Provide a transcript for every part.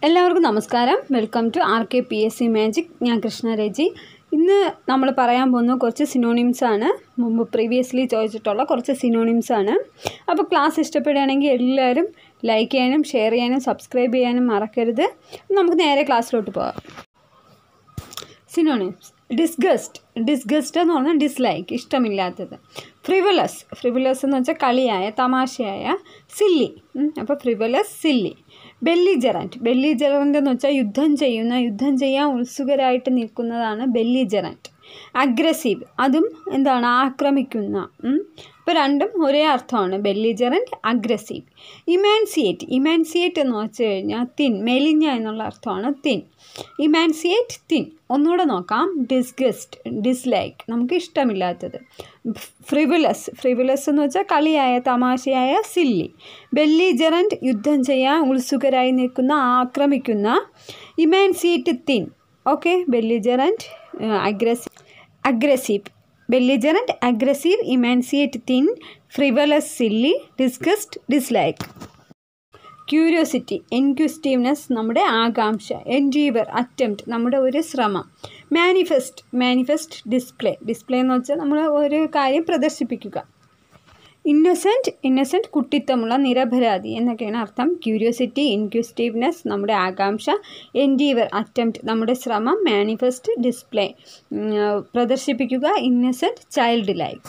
എല്ലാവർക്കും നമസ്കാരം welcome to R K P S C magic ഞാൻ കൃഷ്ണ രജി ഇന്ന് നമ്മൾ പറയാൻ പോകുന്ന കുറച്ച് സിനോണിംസ് ആണ് മുമ്പ് പ്രീവിയസ്ലി ചോദിച്ചിട്ടുള്ള കുറച്ച് സിനോണിംസ് ആണ് അപ്പോൾ ക്ലാസ് ഇഷ്ടപ്പെടുകയാണെങ്കിൽ എല്ലാവരും ലൈക്ക് ചെയ്യാനും ഷെയർ ചെയ്യാനും സബ്സ്ക്രൈബ് ചെയ്യാനും മറക്കരുത് നമുക്ക് നേരെ ക്ലാസ്സിലോട്ട് പോകാം സിനോണിംസ് ഡിസ്ഗസ്റ്റ് ഡിസ്ഗസ്റ്റ് എന്ന് പറഞ്ഞാൽ ഡിസ്ലൈക്ക് ഇഷ്ടമില്ലാത്തത് ഫ്രിവലസ് ഫ്രിവലസ് എന്ന് വെച്ചാൽ കളിയായ തമാശയായ സില്ലി അപ്പോൾ ഫ്രിവലസ് സില്ലി ബെല്ലിജറൻറ്റ് ബെല്ലിജറൻറ്റ് എന്ന് വെച്ചാൽ യുദ്ധം ചെയ്യുന്ന യുദ്ധം ചെയ്യാൻ ഉത്സുകരായിട്ട് നിൽക്കുന്നതാണ് ബെല്ലിജറൻറ്റ് അഗ്രസീവ് അതും എന്താണ് ആക്രമിക്കുന്ന ഇപ്പോൾ രണ്ടും ഒരേ അർത്ഥമാണ് ബെല്ലിജറൻറ്റ് അഗ്രസീവ് ഇമാൻസിയേറ്റ് ഇമാൻസിയേറ്റ് എന്ന് വെച്ച് കഴിഞ്ഞാൽ തിൻ മെലിഞ്ഞ എന്നുള്ള അർത്ഥമാണ് തിൻ ഇമാൻസിയേറ്റ് തിൻ ഒന്നുകൂടെ നോക്കാം ഡിസ്ഗസ്റ്റ് ഡിസ്ലൈക്ക് നമുക്ക് ഇഷ്ടമില്ലാത്തത് ഫ്രിവിലസ് ഫ്രിവിലസ് എന്ന് വെച്ചാൽ കളിയായ തമാശയായ സില്ലി ബെല്ലിജറൻറ്റ് യുദ്ധം ചെയ്യാൻ ഉത്സുകരായി നിൽക്കുന്ന ആക്രമിക്കുന്ന emaciate thin okay belligerent aggressive aggressive belligerent aggressive emaciate thin frivolous silly disgust dislike curiosity inquisitiveness നമ്മുടെ ആകാംക്ഷ എൻജീവർ അറ്റംപ്റ്റ് നമ്മുടെ ഒരു ശ്രമം മാനിഫെസ്റ്റ് മാനിഫെസ്റ്റ് ഡിസ്പ്ലേ ഡിസ്പ്ലേ എന്ന് വെച്ചാൽ നമ്മൾ ഒരു കാര്യം പ്രദർശിപ്പിക്കുക ഇന്നസെൻറ്റ് ഇന്നസെൻറ്റ് കുട്ടിത്തമുള്ള നിരപരാധി എന്നൊക്കെയാണ് അർത്ഥം ക്യൂരിയോസിറ്റി ഇൻക്യൂസ്റ്റീവ്നെസ് നമ്മുടെ ആകാംക്ഷ എൻഡീവർ അറ്റംപ്റ്റ് നമ്മുടെ ശ്രമം മാനിഫെസ്റ്റ് ഡിസ്പ്ലേ പ്രദർശിപ്പിക്കുക innocent child like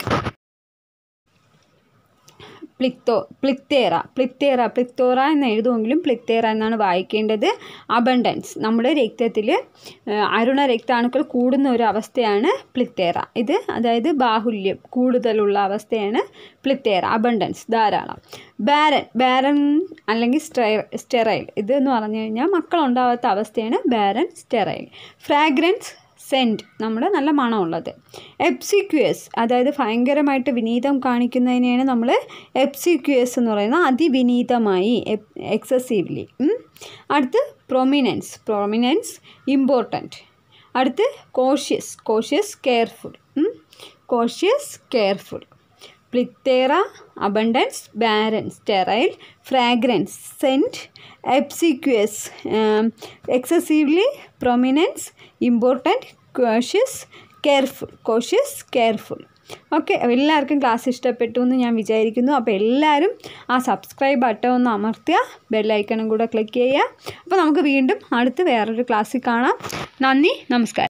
plethora plethora plethora plethora എന്ന് എഴുതുമെങ്കിലും പ്ലിക്തേറ എന്നാണ് വായിക്കേണ്ടത് അബണ്ടൻസ് നമ്മുടെ രക്തത്തിൽ അരുണ രക്താണുക്കൾ കൂടുന്ന ഒരു അവസ്ഥയാണ് പ്ലിക്തേറ ഇത് അതായത് ബാഹുല്യം കൂടുതലുള്ള അവസ്ഥയാണ് പ്ലിക്തേറ അബണ്ടൻസ് ധാരാളം ബാരൻ ബാരൻ അല്ലെങ്കിൽ സ്റ്റെ സ്റ്റെറൈൽ ഇത് എന്ന് പറഞ്ഞു കഴിഞ്ഞാൽ മക്കളുണ്ടാവാത്ത അവസ്ഥയാണ് ബാരൻ സ്റ്റെറൈൽ ഫ്രാഗ്രൻസ് സെൻറ്റ് നമ്മുടെ നല്ല മണമുള്ളത് എപ്സിക്യുയസ് അതായത് ഭയങ്കരമായിട്ട് വിനീതം കാണിക്കുന്നതിനെയാണ് നമ്മൾ എപ്സിക്യുയസ് എന്ന് പറയുന്നത് അതിവിനീതമായി എക്സസീവ്ലി അടുത്ത് പ്രൊമിനൻസ് പ്രൊമിനൻസ് ഇമ്പോർട്ടൻറ്റ് അടുത്ത് cautious cautious careful cautious careful plethora abundance barren sterile fragrance scent obsequious excessively prominence important cautious careful cautious careful okay എല്ലാവർക്കും ക്ലാസ് ഇഷ്ടപ്പെട്ടു എന്ന് ഞാൻ വിചാരിക്കുന്നു അപ്പോൾ എല്ലാവരും ആ സബ്സ്ക്രൈബ് ബട്ടൺ ഒന്ന് അമർത്തുക ബെല്ലൈക്കണും കൂടെ ക്ലിക്ക് ചെയ്യുക അപ്പോൾ നമുക്ക് വീണ്ടും അടുത്ത് വേറൊരു ക്ലാസ്സിൽ കാണാം നന്ദി നമസ്കാരം